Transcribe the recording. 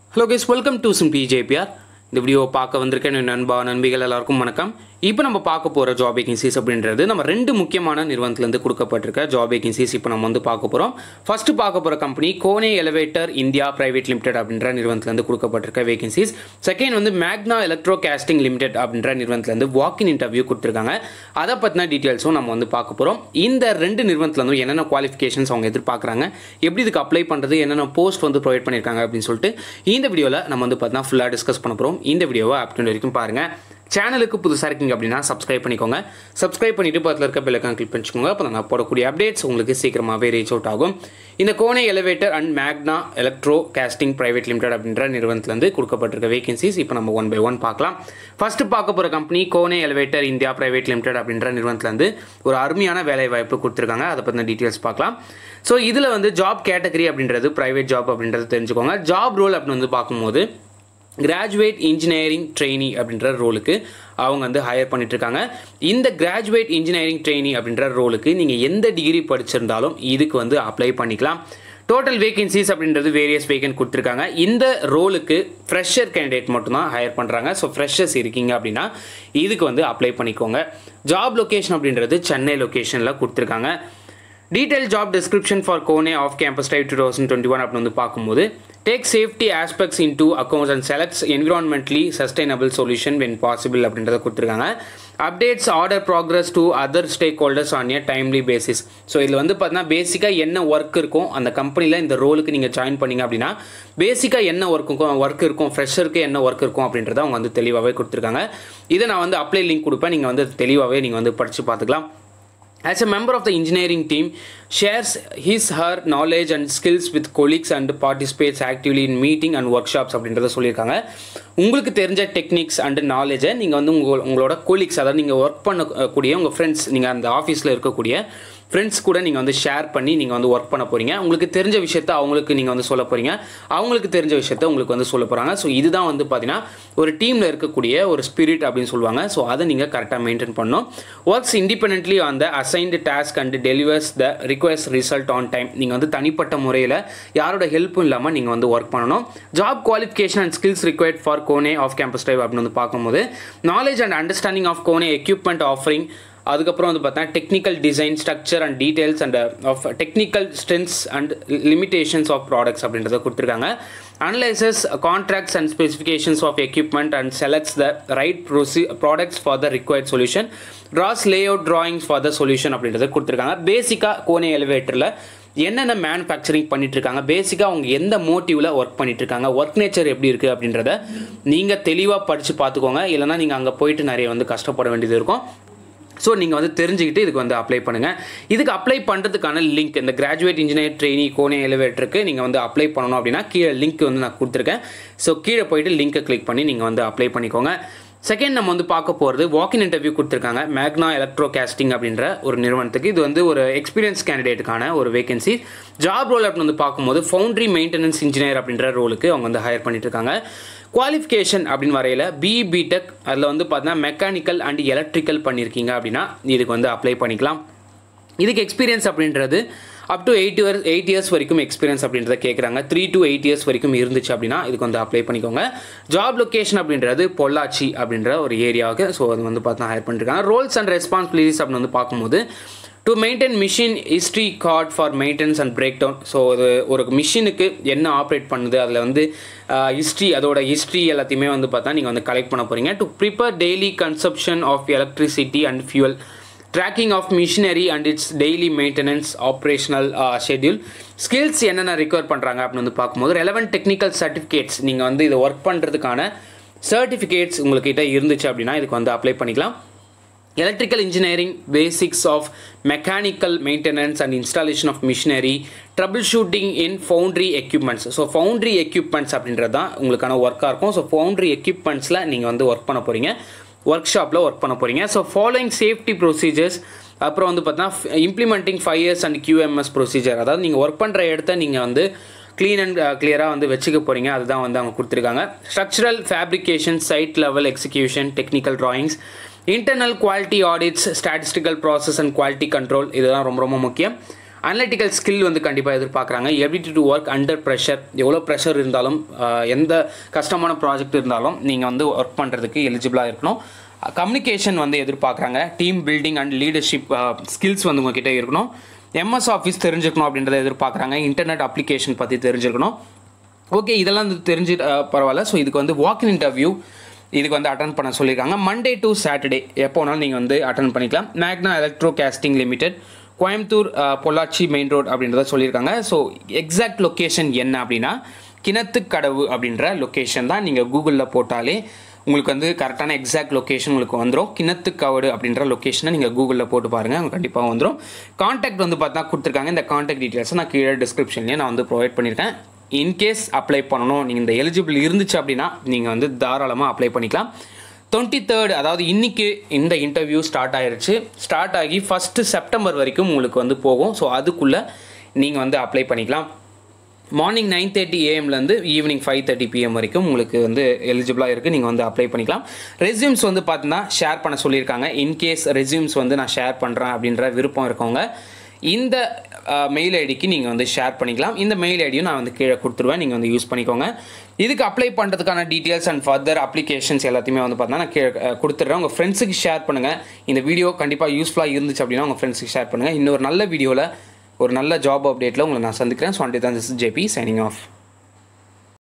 hello guys welcome to சிம்பி JPR இந்த video பார்க்க வந்திருக்கேன் என் நண்பா நண்பிகள் எல்லாருக்கும் வணக்கம் இப்போ நம்ம பார்க்க போகிற ஜாப் வேகன்சிஸ் அப்படின்றது நம்ம ரெண்டு முக்கியமான நிறுவனத்துலேருந்து கொடுக்கப்பட்டிருக்க ஜாப் வேகன்சிஸ் இப்போ நம்ம வந்து பார்க்க போகிறோம் ஃபர்ஸ்ட் பார்க்க போகிற கம்பெனி கோனே எலவேட்டர் இந்தியா பிரைவேட் லிமிடெட் அப்படின்ற நிறுவனத்துலேருந்து கொடுக்கப்பட்டிருக்க வேகன்சிஸ் செகண்ட் வந்து மேக்னா எலக்ட்ரோ கேஸ்டிங் லிமிடெட் அப்படின்ற நிறுவனத்துலேருந்து வாக்கின் இன்டர்வியூ கொடுத்துருக்காங்க அதை பற்றின டீட்டெயில்ஸும் நம்ம வந்து பார்க்க போகிறோம் இந்த ரெண்டு நிறுவனத்துலேருந்து என்னென்ன குவாலிஃபிகேஷன்ஸ் அவங்க எதிர்பார்க்குறாங்க எப்படி இதுக்கு அப்ளை பண்ணுறது என்னென்ன போஸ்ட் வந்து ப்ரொவைட் பண்ணியிருக்காங்க அப்படின்னு சொல்லிட்டு இந்த வீடியோவில் நம்ம வந்து பார்த்தீங்கன்னா ஃபுல்லாக டிஸ்கஸ் பண்ண போகிறோம் இந்த வீடியோவை அப்டூன் வரைக்கும் பாருங்கள் சேனலுக்கு புதுசாக இருக்கீங்க அப்படின்னா சப்ஸ்கிரைப் பண்ணிக்கோங்க சப்ஸ்கிரைப் பண்ணிட்டு பக்கத்தில் இருக்க பெல்லைக்கான் கிளிக் பண்ணிக்கோங்க அப்போ நான் போடக்கூடிய அப்டேட்ஸ் உங்களுக்கு சீக்கிரமாகவே ரீச் அவுட் ஆகும் இந்த Kone elevator and Magna electro casting private limited அப்படின்ற நிறுவனத்துலேருந்து கொடுக்கப்பட்டிருக்க வேகன்சிஸ் இப்போ நம்ம ஒன் பை ஒன் பார்க்கலாம் ஃபர்ஸ்ட் பார்க்க போகிற கம்பெனி கோனே எலவேட்டர் இந்தியா பிரைவேட் லிமிடெட் அப்படின்ற நிறுவனத்துலேருந்து ஒரு அருமையான வேலை வாய்ப்பு கொடுத்துருக்காங்க அதை பற்றின டீட்டெயில்ஸ் பார்க்கலாம் ஸோ இதில் வந்து ஜாப் கேட்டகரி அப்படின்றது ப்ரைவேட் ஜாப் அப்படின்றது தெரிஞ்சுக்கோங்க ஜாப் ரோல் அப்படின்னு வந்து பார்க்கும்போது கிராஜுவேட் இன்ஜினியரிங் ட்ரெயினி அப்படின்ற ரோலுக்கு அவங்க வந்து ஹையர் பண்ணிட்டு இருக்காங்க இந்த கிராஜுவேட் இன்ஜினியரிங் ட்ரெயினி அப்படின்ற ரோலுக்கு நீங்கள் எந்த டிகிரி படிச்சிருந்தாலும் இதுக்கு வந்து அப்ளை பண்ணிக்கலாம் டோட்டல் வேகன்சிஸ் அப்படின்றது வேரியஸ் வேகன் கொடுத்துருக்காங்க இந்த ரோலுக்கு ஃப்ரெஷர் கேண்டிடேட் மட்டும்தான் ஹையர் பண்ணுறாங்க ஸோ ஃப்ரெஷர்ஸ் இருக்கீங்க அப்படின்னா இதுக்கு வந்து அப்ளை பண்ணிக்கோங்க ஜாப் லொக்கேஷன் அப்படின்றது சென்னை லொக்கேஷனில் கொடுத்துருக்காங்க detail job description for Kone off campus type two thousand twenty one அப்படின்னு வந்து பார்க்கும்போது take safety aspects into accounts and selects environmentally sustainable solution when possible அப்படின்றத கொடுத்துருக்காங்க updates order progress to other stakeholders on a timely basis so இதில் வந்து பார்த்தீங்கன்னா பேசிக்காக என்ன ஒர்க் இருக்கும் அந்த கம்பெனியில் இந்த ரோலுக்கு நீங்கள் ஜாயின் பண்ணீங்க அப்படின்னா பேசிக்காக என்ன ஒர்க் இருக்கும் ஒர்க் இருக்கும் ஃப்ரெஷருக்கு என்ன ஒர்க் இருக்கும் அப்படின்றத அவங்க வந்து தெளிவாகவே கொடுத்துருக்காங்க இதை நான் வந்து அப்ளை லிங்க் கொடுப்பேன் நீங்கள் வந்து தெளிவாகவே நீங்கள் வந்து படித்து பார்த்துக்கலாம் As a member of the engineering team, shares his her knowledge and skills with colleagues and participates actively in meeting and workshops அப்படின்றத சொல்லியிருக்காங்க உங்களுக்கு தெரிஞ்ச டெக்னிக்ஸ் அண்ட் நாலேஜை நீங்கள் வந்து உங்கள் உங்களோட கொலீக்ஸ் அதாவது நீங்கள் ஒர்க் பண்ணக்கூடிய உங்கள் ஃப்ரெண்ட்ஸ் நீங்கள் அந்த ஆஃபீஸில் இருக்கக்கூடிய ஃப்ரெண்ட்ஸ் கூட நீங்கள் வந்து ஷேர் பண்ணி நீங்கள் வந்து ஒர்க் பண்ண போகிறீங்க உங்களுக்கு தெரிஞ்ச விஷயத்த அவங்களுக்கு நீங்கள் வந்து சொல்ல போகிறீங்க அவங்களுக்கு தெரிஞ்ச விஷயத்த உங்களுக்கு வந்து சொல்ல போகிறாங்க ஸோ இதுதான் வந்து பார்த்தீங்கன்னா ஒரு டீமில் இருக்கக்கூடிய ஒரு ஸ்பிரிட் அப்படின்னு சொல்லுவாங்க ஸோ அதை நீங்கள் கரெக்டாக மெயின்டைன் பண்ணணும் works independently on the assigned task and delivers the request result on time நீங்கள் வந்து தனிப்பட்ட முறையில் யாரோட ஹெல்ப்பும் இல்லாமல் நீங்கள் வந்து ஒர்க் பண்ணணும் job qualification and skills required for Kone off campus dive அப்படின்னு வந்து பார்க்கும்போது knowledge and understanding of Kone equipment offering அதுக்கப்புறம் வந்து பார்த்தா technical design structure and details and of technical strengths and limitations of products அப்படின்றத கொடுத்துருக்காங்க analyses contracts and specifications of equipment and selects the right ப்ரொசி products for the required solution draws layout drawings for the solution அப்படின்றத கொடுத்துருக்காங்க பேசிக்காக கோனே எலிவேட்டரில் என்னென்ன manufacturing பண்ணிட்டு இருக்காங்க பேசிக்காக அவங்க எந்த மோட்டிவில் ஒர்க் பண்ணிட்டு இருக்காங்க ஒர்க் நேச்சர் எப்படி இருக்குது அப்படின்றத நீங்கள் தெளிவாக படித்து பார்த்துக்கோங்க இல்லைனா நீங்கள் அங்கே போயிட்டு நிறைய வந்து கஷ்டப்பட வேண்டியது இருக்கும் ஸோ நீங்கள் வந்து தெரிஞ்சுக்கிட்டு இதுக்கு வந்து அப்ளை பண்ணுங்கள் இதுக்கு அப்ளை பண்ணுறதுக்கான லிங்க் இந்த கிராஜுவேட் இன்ஜினியர் ட்ரெயினி கோனே எலிவேட்டருக்கு நீங்கள் வந்து அப்ளை பண்ணணும் அப்படின்னா கீழே லிங்க் வந்து நான் கொடுத்துருக்கேன் ஸோ கீழே போயிட்டு லிங்க்கை கிளிக் பண்ணி நீங்கள் வந்து அப்ளை பண்ணிக்கோங்க செகண்ட் நம்ம வந்து பார்க்க போகிறது வாக்கின் இன்டர்வியூ கொடுத்துருக்காங்க மேக்னா எலக்ட்ரோ கேஸ்டிங் அப்படின்ற ஒரு நிறுவனத்துக்கு இது வந்து ஒரு எக்ஸ்பீரியன்ஸ் கேண்டிடேட்டுக்கான ஒரு வேகன்சி ஜாப் ரோல் அப்படின்னு வந்து பார்க்கும்போது ஃபவுண்ட்ரி மெயின்டெனன்ஸ் இன்ஜினியர் அப்படின்ற ரோலுக்கு அவங்க வந்து ஹையர் பண்ணிட்டு இருக்காங்க குவாலிஃபிகேஷன் அப்படின்னு வரையில் பிஇ பிடெக் அதில் வந்து பார்த்தீங்கன்னா மெக்கானிக்கல் அண்ட் எலக்ட்ரிக்கல் பண்ணியிருக்கீங்க அப்படின்னா இதுக்கு வந்து அப்ளை பண்ணிக்கலாம் இதுக்கு எக்ஸ்பீரியன்ஸ் அப்படின்றது up to eight years eight years வரைக்கும் எக்ஸ்பீரியன்ஸ் அப்படின்றத கேட்குறாங்க த்ரீ டு எயிட் இயர்ஸ் வரைக்கும் இருந்துச்சு அப்படின்னா இதுக்கு வந்து அப்ளை பண்ணிக்கோங்க ஜாப் லொக்கேஷன் அப்படின்றது பொள்ளாச்சி அப்படின்ற ஒரு ஏரியாவுக்கு ஸோ அது வந்து பார்த்தா ஹையர் பண்ணிருக்காங்க ரோல்ஸ் அண்ட் ரெஸ்பான்சிபிலிட்டிஸ் அப்படின்னு வந்து பார்க்கும்போது to maintain machine history card for maintenance and breakdown so அது ஒரு மிஷினுக்கு என்ன ஆப்ரேட் பண்ணுது அதில் வந்து ஹிஸ்ட்ரி அதோட ஹிஸ்ட்ரி எல்லாத்தையுமே வந்து பார்த்தா நீங்கள் வந்து கலெக்ட் பண்ண போகிறீங்க to prepare daily consumption of electricity and fuel tracking of machinery and its daily maintenance operational schedule skills என்னென்ன ரிக்வயர் பண்ணுறாங்க அப்படின்னு வந்து பார்க்கும்போது ரெலவெண்ட் டெக்னிக்கல் சர்டிஃபிகேட்ஸ் நீங்கள் வந்து இதை ஒர்க் பண்ணுறதுக்கான சர்டிஃபிகேட்ஸ் உங்கள்கிட்ட இருந்துச்சு அப்படின்னா இதுக்கு வந்து அப்ளை பண்ணிக்கலாம் electrical engineering basics of mechanical maintenance and installation of machinery troubleshooting in foundry equipments so foundry equipments அப்படின்றது தான் உங்களுக்கான ஒர்க்காக இருக்கும் ஸோ ஃபவுண்ட்ரி எக்யூப்மெண்ட்ஸில் நீங்கள் வந்து ஒர்க் பண்ண போகிறீங்க ஒர்க் ஷாப்பில் ஒர்க் பண்ண போகிறீங்க ஸோ ஃபாலோயிங் சேஃப்டி ப்ரொசீஜர்ஸ் அப்புறம் வந்து பார்த்தீங்கன்னா implementing five years and QMS procedure அதாவது நீங்கள் ஒர்க் பண்ணுற இடத்த நீங்கள் வந்து க்ளீன் அண்ட் கிளியராக வந்து வச்சுக்க போகிறீங்க அதுதான் வந்து அவங்க கொடுத்துருக்காங்க structural fabrication site level execution technical drawings internal quality audits statistical process and quality control இதுதான் ரொம்ப ரொம்ப முக்கியம் அனலிட்டிக்கல் ஸ்கில் வந்து கண்டிப்பாக எதிர்பார்க்குறாங்க ability to work under pressure எவ்வளோ ப்ரெஷர் இருந்தாலும் ஆஹ், எந்த கஷ்டமான ப்ராஜெக்ட் இருந்தாலும் நீங்கள் வந்து ஒர்க் பண்ணுறதுக்கு எலிஜிபிளாக இருக்கணும் கம்யூனிகேஷன் வந்து எதிர்பார்க்குறாங்க team building and leadership skills வந்து உங்ககிட்ட இருக்கணும் எம்எஸ் ஆஃபீஸ் தெரிஞ்சுக்கணும் அப்படின்றத எதிர்பார்க்குறாங்க இன்டர்நெட் அப்ளிகேஷன் பற்றி தெரிஞ்சுக்கணும் ஓகே இதெல்லாம் வந்து தெரிஞ்சு அஹ், பரவாயில்ல ஸோ இதுக்கு வந்து வாக்கின் இன்டர்வியூ இதுக்கு வந்து அட்டன் பண்ண சொல்லியிருக்காங்க மண்டே டு சாட்டர்டே எப்போ வேணாலும் நீங்கள் வந்து அட்டன் பண்ணிக்கலாம் Magna electro casting limited Coimbatore அஹ், பொள்ளாச்சி மெயின் ரோட் அப்படின்றத சொல்லியிருக்காங்க ஸோ எக்ஸாக்ட் லொக்கேஷன் என்ன அப்படின்னா கிணத்துக்கடவு அப்படின்ற லொக்கேஷன் தான் நீங்கள் கூகுளில் போட்டாலே உங்களுக்கு வந்து கரெக்டான எக்ஸாக்ட் லொக்கேஷன் உங்களுக்கு வந்துடும் கிணத்துக்கவடு அப்படின்ற லொக்கேஷனை நீங்கள் கூகுளில் போட்டு பாருங்கள் உங்களுக்கு கண்டிப்பாக வந்துடும் காண்டாக்ட் வந்து பார்த்தா கொடுத்துருக்காங்க இந்த காண்டாக்ட் டீட்டெயில்ஸை நான் கீழே டிஸ்கிரிப்ஷன்லேயே நான் வந்து ப்ரொவைட் பண்ணியிருக்கேன் இன்கேஸ் அப்ளை பண்ணணும் நீங்கள் இந்த எலிஜிபிள் இருந்துச்சு அப்படின்னா நீங்கள் வந்து தாராளமாக அப்ளை பண்ணிக்கலாம் டுவெண்ட்டி தேர்ட் அதாவது இன்னைக்கு இந்த இன்டர்வியூ ஸ்டார்ட் ஆயிருச்சு ஸ்டார்ட் ஆகி ஃபஸ்ட்டு செப்டம்பர் வரைக்கும் உங்களுக்கு வந்து போகும் ஸோ அதுக்குள்ளே நீங்கள் வந்து அப்ளை பண்ணிக்கலாம் மார்னிங் நைன் தேர்ட்டி ஏஎம்லேருந்து ஈவினிங் ஃபைவ் தேர்ட்டி பிஎம் வரைக்கும் உங்களுக்கு வந்து எலிஜிபிளாக இருக்குது நீங்கள் வந்து அப்ளை பண்ணிக்கலாம் ரெஸ்யூம்ஸ் வந்து பார்த்தீங்கன்னா ஷேர் பண்ண சொல்லியிருக்காங்க இன்கேஸ் ரெஸ்யூம்ஸ் வந்து நான் ஷேர் பண்ணுறேன் அப்படின்ற விருப்பம் இருக்கவங்க இந்த மெயில் ஐடிக்கு நீங்கள் வந்து ஷேர் பண்ணிக்கலாம் இந்த மெயில் ஐடியும் நான் வந்து கீழே கொடுத்துருவேன் நீங்கள் வந்து யூஸ் பண்ணிக்கோங்க இதுக்கு அப்ளை பண்ணுறதுக்கான டீட்டெயில்ஸ் அண்ட் ஃபர்தர் அப்ளிகேஷன்ஸ் எல்லாத்தையுமே வந்து பார்த்தீங்கன்னா நான் கீழே அஹ், கொடுத்துட்றேன் உங்கள் ஃப்ரெண்ட்ஸுக்கு ஷேர் பண்ணுங்கள் இந்த வீடியோ கண்டிப்பாக யூஸ்ஃபுல்லாக இருந்துச்சு அப்படின்னா உங்கள் ஃப்ரெண்ட்ஸுக்கு ஷேர் பண்ணுங்கள் இன்னொரு நல்ல வீடியோவில் ஒரு நல்ல ஜாப் அப்டேட்டில் உங்களை நான் சந்திக்கிறேன் ஸோ அண்டி தான் திஸ் ஜேபி சைனிங் ஆஃப்